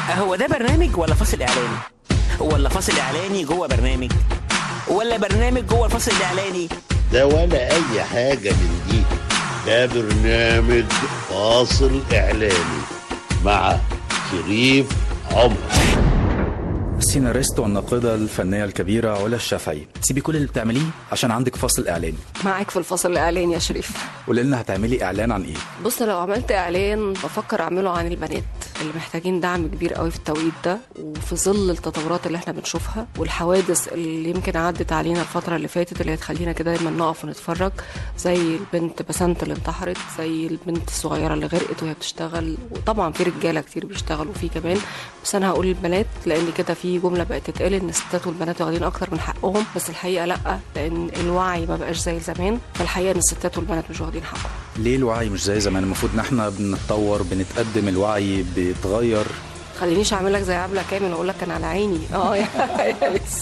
هو ده برنامج ولا فاصل اعلاني ولا فاصل اعلاني جوه برنامج ولا برنامج جوه الفاصل الاعلاني ده ولا أي حاجة من دي ده برنامج فاصل إعلاني مع شريف عمر السيناريست والناقدة الفنية الكبيرة علا الشافعي سيبي كل اللي بتعمليه عشان عندك فصل إعلاني معاك في الفصل الاعلاني يا شريف قولي لنا هتعملي إعلان عن إيه بص لو عملت اعلان بفكر اعمله عن البنات اللي محتاجين دعم كبير قوي في التوقيت ده وفي ظل التطورات اللي احنا بنشوفها والحوادث اللي يمكن عدت علينا الفتره اللي فاتت اللي هتخلينا كده دايما نقف ونتفرج زي البنت بسنت اللي انتحرت زي البنت الصغيره اللي غرقت وهي بتشتغل وطبعا في رجاله كتير بيشتغلوا فيه كمان بس انا هقول البنات لان كده في جمله بقت تتقال ان الستات والبنات واخدين اكتر من حقهم بس الحقيقه لا لان الوعي ما بقاش زي زمان فالحقيقه ان الستات والبنات مش واخدين حقهم ليه الوعي مش زي زمان المفروض ان احنا بنتطور بنتقدم الوعي بيتغير خلينيش اعمل لك زي عبله كامل واقول لك كان على عيني اه يعني بس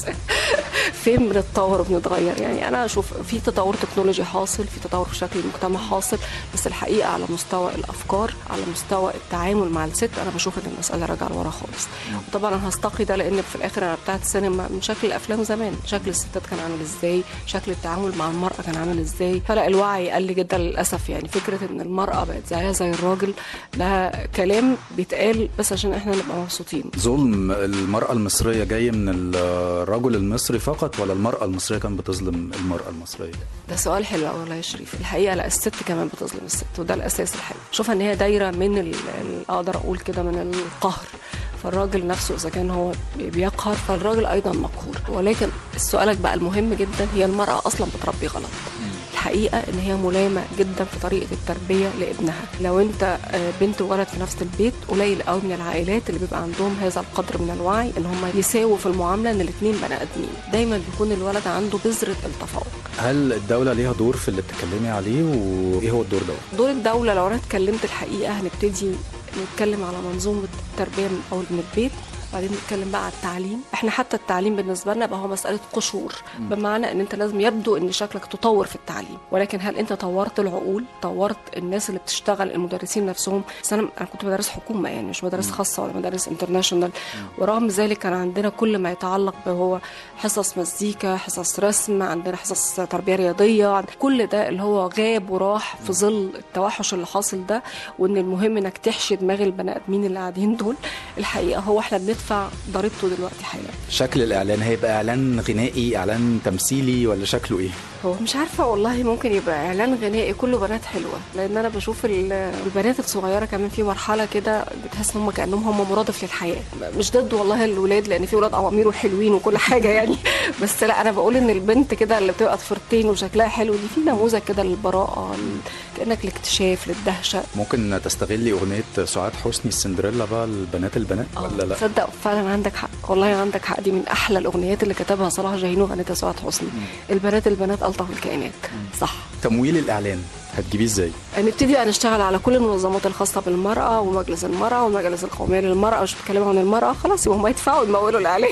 فين بنتطور وبنتغير يعني انا اشوف في تطور تكنولوجي حاصل في تطور في شكل المجتمع حاصل بس الحقيقه على مستوى الافكار على مستوى التعامل مع الست انا بشوف ان المساله راجعه لورا خالص وطبعا انا هستقي ده لان في الاخر انا بتاعت السينما من شكل الافلام زمان شكل الستات كان عامل ازاي شكل التعامل مع المراه كان عامل ازاي فلا الوعي قل جدا للاسف يعني فكره ان المراه بقت زيها زي الراجل ده كلام بيتقال بس عشان احنا نبقى مبسوطين ظلم المرأة المصرية جاي من الرجل المصري فقط ولا المرأة المصرية كانت بتظلم المرأة المصرية ده سؤال حلو قوي والله يا شريف الحقيقه لا الست كمان بتظلم الست وده الاساس الحقيقي شوفها ان هي دايره من ال- ال- اقدر اقول كده من القهر فالراجل نفسه اذا كان هو بيقهر فالراجل ايضا مقهور ولكن سؤالك بقى المهم جدا هي المراه اصلا بتربي غلط الحقيقه ان هي ملامه جدا في طريقه التربيه لابنها لو انت آه، بنت وولد في نفس البيت قليل قوي من العائلات اللي بيبقى عندهم هذا القدر من الوعي ان هم يساووا في المعامله ان الاثنين بني ادمين دايما بيكون الولد عنده بذره التفوق هل الدولة ليها دور في اللي بتتكلمي عليه وإيه هو الدور ده؟ دور الدولة لو أنا اتكلمت الحقيقة هنبتدي نتكلم على منظومة التربية من أول من البيت بعدين نتكلم بقى على التعليم احنا حتى التعليم بالنسبه لنا بقى هو مساله قشور بمعنى ان انت لازم يبدو ان شكلك تطور في التعليم ولكن هل انت طورت العقول طورت الناس اللي بتشتغل المدرسين نفسهم بس انا انا كنت بدرس حكومه يعني مش مدارس خاصه ولا مدارس انترناشونال ورغم ذلك كان عندنا كل ما يتعلق بهو حصص مزيكا حصص رسم عندنا حصص تربيه رياضيه عند- كل ده اللي هو غاب وراح في ظل التوحش اللي حاصل ده وان المهم انك تحشي دماغ البني ادمين اللي قاعدين دول الحقيقه هو احنا بندفع ضريبته دلوقتي حالا شكل الإعلان هيبقى إعلان غنائي إعلان تمثيلي ولا شكله إيه؟ هو مش عارفه والله ممكن يبقى اعلان غنائي كله بنات حلوه لان انا بشوف ال- البنات الصغيره كمان في مرحله كده بتحس ان هم كانهم هم مرادف للحياه مش ضد والله الولاد لان في ولاد عوامير وحلوين وكل حاجه يعني بس لا انا بقول ان البنت كده اللي بتبقى طفرتين وشكلها حلو دي في نموذج كده للبراءه ل- كانك الاكتشاف للدهشه ممكن تستغلي أغنية سعاد حسني السندريلا بقى البنات البنات ولا لا؟ تصدق فعلا عندك حق والله عندك حق دي من احلى الاغنيات اللي كتبها صلاح جاهين وغنتها سعاد حسني البنات البنات الطف الكائنات صح تمويل الإعلان هتجيبيه إزاي؟ نبتدي بقى نشتغل على كل المنظمات الخاصة بالمرأة ومجلس المرأة والمجلس القومية للمرأة مش بتكلم عن المرأة خلاص يبقى هم يدفعوا يمولوا الإعلان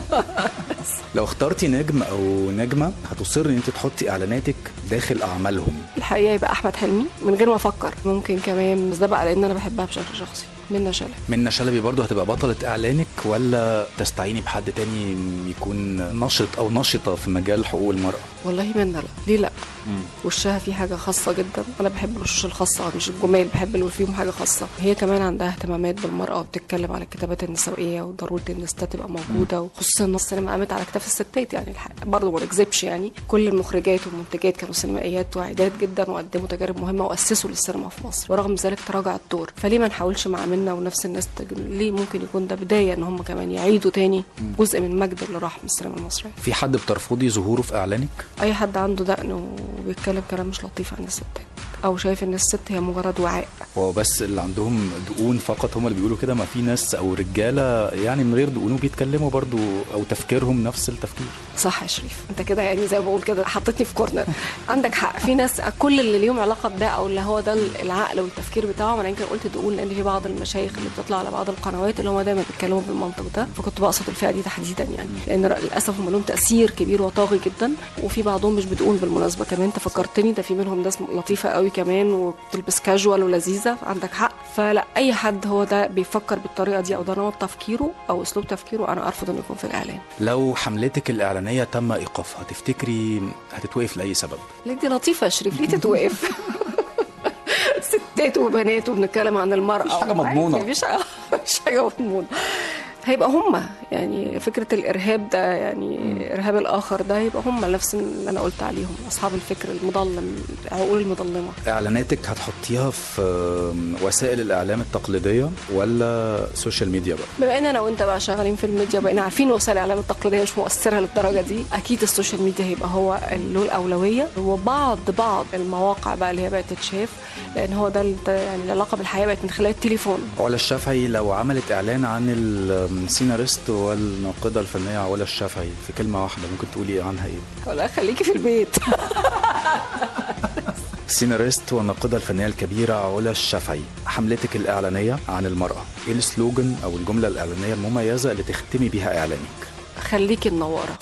لو اخترتي نجم أو نجمة هتصري إن أنت تحطي إعلاناتك داخل أعمالهم الحقيقة يبقى أحمد حلمي من غير ما أفكر ممكن كمان بس ده بقى لأن أنا بحبها بشكل شخصي منى شلبي منى شلبي برضو هتبقى بطلة إعلانك ولا تستعيني بحد تاني يكون نشط أو نشطة في مجال حقوق المرأة؟ والله منى لا ليه لا وشها فيه حاجة خاصة جدا أنا بحب الوشوش الخاصة مش الجمال بحب اللي فيهم حاجة خاصة هي كمان عندها اهتمامات بالمرأة وبتتكلم على الكتابات النسوية وضرورة إن الستات تبقى موجودة وخصوصا إن السينما قامت على كتاف الستات يعني الحق برضه ما نكذبش يعني كل المخرجات والمنتجات كانوا سينمائيات واعدات جدا وقدموا تجارب مهمة وأسسوا للسينما في مصر ورغم ذلك تراجع الدور فليه ما نحاولش مع منا ونفس الناس تج- ليه ممكن يكون ده بداية إن هم كمان يعيدوا تاني جزء من المجد اللي راح من السينما المصرية في حد بترفضي ظهوره في إعلانك؟ اي حد عنده دقن وبيتكلم كلام مش لطيف عن الستات او شايف ان الست هي مجرد وعاء هو بس اللي عندهم دقون فقط هم اللي بيقولوا كده ما في ناس أو رجالة يعني من غير دقون بيتكلموا برضو أو تفكيرهم نفس التفكير صح يا شريف انت كده يعني زي ما بقول كده حطيتني في كورنر عندك حق في ناس كل اللي ليهم علاقه بده او اللي هو ده العقل والتفكير بتاعهم انا يمكن قلت تقول لان في بعض المشايخ اللي بتطلع على بعض القنوات اللي هم دايما بيتكلموا بالمنطق ده فكنت بقصد الفئه دي تحديدا يعني لان للاسف هم لهم تاثير كبير وطاغي جدا وفي بعضهم مش بتقول بالمناسبه كمان انت فكرتني ده في منهم ناس لطيفه قوي كمان وبتلبس كاجوال ولذيذه عندك حق فلا اي حد هو ده بيفكر بالطريقه دي او ده نمط تفكيره او اسلوب تفكيره انا ارفض انه يكون في الاعلام لو حملتك الإعلانية تم إيقافها تفتكري هتتوقف لأي سبب؟ ليه دي لطيفه يا شريف ليه تتوقف ستات وبنات وبنتكلم عن المرأة مفيش حاجة عادي، مضمونة. مفيش مفيش حاجة مضمونة هيبقى هم يعني فكرة الإرهاب ده يعني إرهاب الآخر ده يبقى هم نفس اللي أنا قلت عليهم أصحاب الفكر المضلم العقول المضلمة إعلاناتك هتحطيها في وسائل الإعلام التقليدية ولا سوشيال ميديا بقى؟ بما ان انا وانت بقى شغالين في الميديا بقينا عارفين وسائل الاعلام التقليديه مش مؤثره للدرجه دي اكيد السوشيال ميديا هيبقى هو اللي له الاولويه وبعض بعض المواقع بقى اللي هي بقت تتشاف لان هو ده اللي- يعني العلاقه بالحياه بقت من خلال التليفون علا الشافعي لو عملت إعلان عن السيناريست والناقدة الفنية علا الشافعي في كلمة واحدة ممكن تقولي عنها إيه؟ ولا خليكي في البيت السيناريست والناقدة الفنية الكبيرة علا الشافعي حملتك الإعلانية عن المرأة إيه السلوجن أو الجملة الإعلانية المميزة اللي تختمي بيها إعلانك؟ خليكي منوره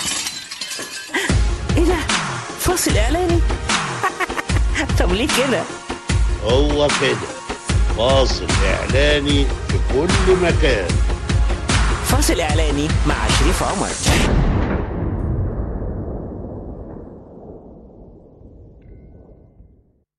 ايه ده فاصل اعلاني طب ليه كده هو كده فاصل إعلاني في كل مكان فاصل اعلاني مع شريف عمر